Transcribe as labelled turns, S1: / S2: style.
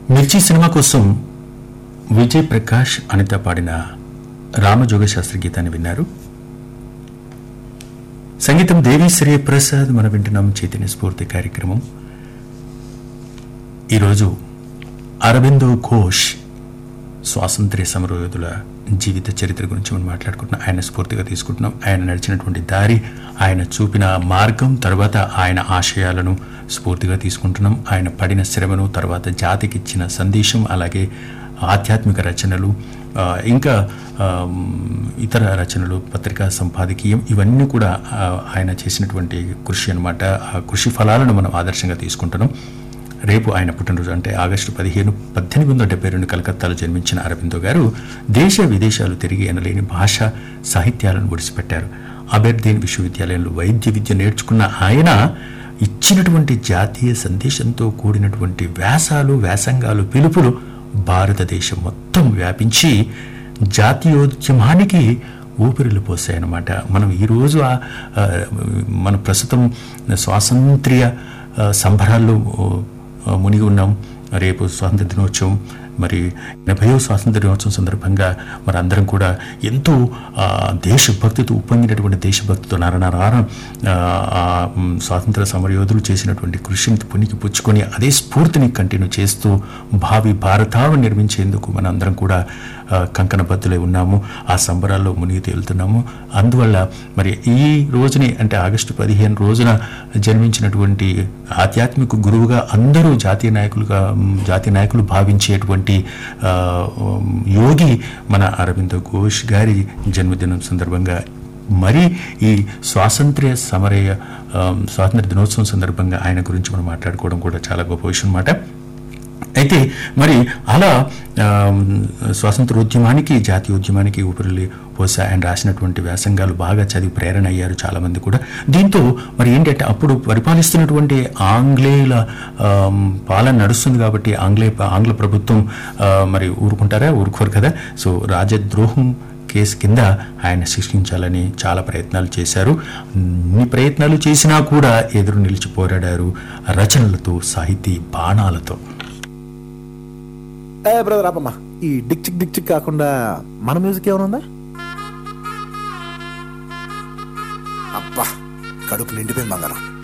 S1: మిర్చి సినిమా కోసం విజయ్ ప్రకాష్ అనిత పాడిన రామజోగ శాస్త్రి గీతాన్ని విన్నారు సంగీతం దేవిశ్రీ ప్రసాద్ మనం వింటున్నాం చైతన్య స్ఫూర్తి కార్యక్రమం ఈరోజు అరవిందో ఘోష్ స్వాతంత్ర్య సమరయోధుల జీవిత చరిత్ర గురించి మనం మాట్లాడుకుంటున్నాం ఆయన స్ఫూర్తిగా తీసుకుంటున్నాం ఆయన నడిచినటువంటి దారి ఆయన చూపిన మార్గం తర్వాత ఆయన ఆశయాలను స్ఫూర్తిగా తీసుకుంటున్నాం ఆయన పడిన శ్రమను తర్వాత జాతికి ఇచ్చిన సందేశం అలాగే ఆధ్యాత్మిక రచనలు ఆ, ఇంకా ఆ, ఇతర రచనలు పత్రికా సంపాదకీయం ఇవన్నీ కూడా ఆ, ఆయన చేసినటువంటి కృషి అన్నమాట ఆ కృషి ఫలాలను మనం ఆదర్శంగా తీసుకుంటున్నాం రేపు ఆయన పుట్టినరోజు అంటే ఆగస్టు పదిహేను పద్దెనిమిది వందల డెబ్బై రెండు కలకత్తాలో జన్మించిన అరవిందో గారు దేశ విదేశాలు తిరిగి ఎనలేని భాష సాహిత్యాలను ఒడిసిపెట్టారు అబెర్దీన్ విశ్వవిద్యాలయంలో వైద్య విద్య నేర్చుకున్న ఆయన ఇచ్చినటువంటి జాతీయ సందేశంతో కూడినటువంటి వ్యాసాలు వ్యాసంగాలు పిలుపులు భారతదేశం మొత్తం వ్యాపించి జాతీయోద్యమానికి ఊపిరిలు పోసాయన్నమాట మనం ఈరోజు ఆ, ఆ, మన ప్రస్తుతం స్వాతంత్ర్య ఆ, సంబరాల్లో ఆ, మునిగి ఉన్నాం రేపు స్వాతంత్ర దినోత్సవం మరి ఎనభైవ స్వాతంత్ర దినోత్సవం సందర్భంగా మరి అందరం కూడా ఎంతో ఆ, దేశభక్తితో ఉప్పొంగినటువంటి దేశభక్తితో నరనరారం ఆ, ఆ, మ్, స్వాతంత్ర సమరయోధులు చేసినటువంటి కృషిని పునికి పుచ్చుకొని అదే స్ఫూర్తిని కంటిన్యూ చేస్తూ భావి భారతావని నిర్మించేందుకు మన అందరం కూడా ఆ, కంకణబద్దులై ఉన్నాము ఆ సంబరాల్లో మునిగి తేలుతున్నాము అందువల్ల మరి ఈ రోజుని అంటే ఆగస్టు పదిహేను రోజున జన్మించినటువంటి ఆధ్యాత్మిక గురువుగా అందరూ జాతీయ నాయకులుగా మ్, జాతీయ నాయకులు భావించేటువంటి ఆ, ఉమ్, యోగి మన అరవింద ఘోష్ గారి జన్మదినం సందర్భంగా మరి ఈ స్వాతంత్ర్య సమరయ ఆ, స్వాతంత్ర దినోత్సవం సందర్భంగా ఆయన గురించి మనం మాట్లాడుకోవడం కూడా చాలా గొప్ప విషయం అన్నమాట అయితే మరి అలా ఆమ్, స్వాతంత్రోద్యమానికి జాతీయోద్యమానికి ఊపిరి పోసా ఆయన రాసినటువంటి వ్యాసంగాలు బాగా చదివి ప్రేరణ అయ్యారు చాలామంది కూడా దీంతో మరి ఏంటంటే అప్పుడు పరిపాలిస్తున్నటువంటి ఆంగ్లేయుల ఆమ్, పాలన నడుస్తుంది కాబట్టి ఆంగ్లేయ ఆంగ్ల ప్రభుత్వం ఆ, మరి ఊరుకుంటారా ఊరుకోరు కదా సో రాజద్రోహం కేసు కింద ఆయన శిక్షించాలని చాలా ప్రయత్నాలు చేశారు ఇన్ని ప్రయత్నాలు చేసినా కూడా ఎదురు నిలిచి పోరాడారు రచనలతో సాహితీ బాణాలతో
S2: ఏ బ్రదర్ ఆపమ్మా ఈ డిక్ చిక్ డిక్ చిక్ కాకుండా మన మ్యూజిక్ ఏమైనా ఉందా అబ్బా కడుపు నిండిపోయింది బంగారం